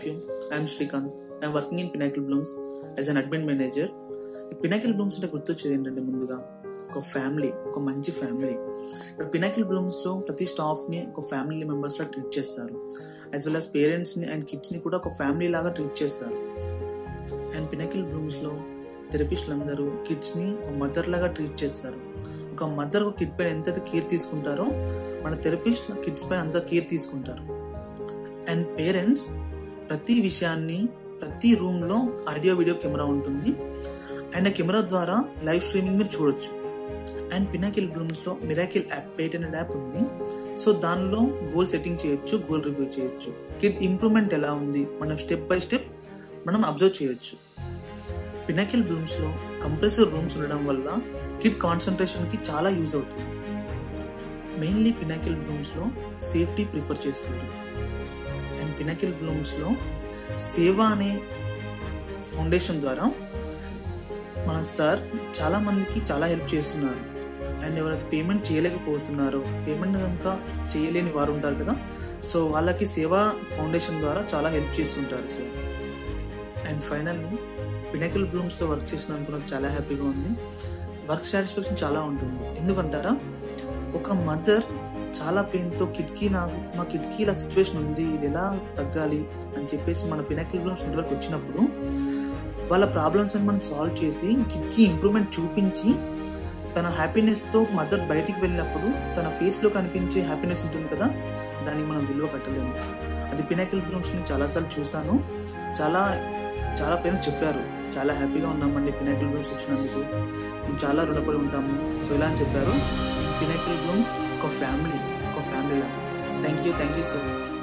of you. I'm Srikanth. I'm working in Pinnacle Blooms as an admin manager. Pinnacle Blooms అంటే గుర్తొచ్చేది ఏంటంటే ముందుగా ఒక ఫ్యామిలీ ఒక మంచి ఫ్యామిలీ ఇక్కడ పినాకిల్ బ్లూమ్స్ లో ప్రతి స్టాఫ్ ని ఒక ఫ్యామిలీ మెంబర్స్ లా ట్రీట్ చేస్తారు యాజ్ వెల్ as పేరెంట్స్ ని అండ్ కిడ్స్ ని కూడా ఒక ఫ్యామిలీ లాగా ట్రీట్ చేస్తారు అండ్ పినాకిల్ బ్లూమ్స్ లో థెరపిస్టులు అందరూ కిడ్స్ ని ఒక మదర్ లాగా ట్రీట్ చేస్తారు ఒక మదర్ ఒక కిడ్ పైన ఎంతైతే కేర్ తీసుకుంటారో మన థెరపిస్ట్ కిడ్స్ పైన అంత కేర్ తీసుకుంటారు అండ్ పేరెంట్స్ ప్రతి విషయాన్ని ప్రతి రూమ్ లో ఆడియో వీడియో కెమెరా ఉంటుంది అండ్ ఆ కెమెరా ద్వారా లైవ్ స్ట్రీమింగ్ మీరు చూడొచ్చు అండ్ పినాకిల్ బ్లూమ్స్ లో మిరాకిల్ యాప్ పేటెంట్ యాప్ ఉంది సో దానిలో గోల్ సెట్టింగ్ చేయొచ్చు గోల్ రివ్యూ చేయొచ్చు కిడ్ ఇంప్రూవ్మెంట్ ఎలా ఉంది మనం స్టెప్ బై స్టెప్ మనం అబ్జర్వ్ చేయొచ్చు పినాకిల్ బ్లూమ్స్ లో కంప్రెసర్ రూమ్స్ ఉండడం వల్ల కిడ్ కాన్సన్ట్రేషన్ కి చాలా యూజ్ అవుతుంది మెయిన్లీ పినాకిల్ బ్లూమ్స్ లో సేఫ్టీ ప్రిఫర్ చేస్తారు అండ్ పినాకిల్ బ్లూమ్స్ లో సేవ అనే ఫౌండేషన్ ద్వారా మన సార్ చాలా మందికి చాలా హెల్ప్ చేస్తున్నారు అండ్ ఎవరైతే పేమెంట్ చేయలేకపోతున్నారో పేమెంట్ కనుక చేయలేని వారు ఉంటారు కదా సో వాళ్ళకి సేవా ఫౌండేషన్ ద్వారా చాలా హెల్ప్ చేస్తుంటారు sir and finally Pinnacle Blooms లో వర్క్ చేసినందుకు నాకు చాలా హ్యాపీగా ఉంది వర్క్ సాటిస్ఫాక్షన్ చాలా ఉంటుంది ఎందుకంటారా ఒక మదర్ చాలా పెయిన్ తో కిటికీ నాకు మా కిటికీ ఇలా సిచ్యువేషన్ ఉంది ఇది ఎలా తగ్గాలి అని చెప్పేసి మన పినకల్ బ్లూమ్స్ నెట్వర్క్ వచ్చినప్పుడు వాళ్ళ ప్రాబ్లమ్స్ అని మనం సాల్వ్ చేసి కిడ్కి ఇంప్రూవ్మెంట్ చూపించి తన హ్యాపీనెస్ తో మదర్ బయటికి వెళ్ళినప్పుడు తన ఫేస్ లో కనిపించే హ్యాపీనెస్ ఉంటుంది కదా దానికి మనం విలువ కట్టలేము అది పినాకిల్ బ్లూమ్స్ ని చాలాసార్లు చూసాను చాలా చాలా పేరెంట్స్ చెప్పారు చాలా హ్యాపీగా ఉన్నామండి పినాకిల్ బ్లూమ్స్ వచ్చినందుకు మేము చాలా రుణపడి ఉంటాము సో ఇలా అని చెప్పారు పినాకిల్ బ్లూమ్స్ ఒక ఫ్యామిలీ ఒక ఫ్యామిలీ లా thank you thank you so much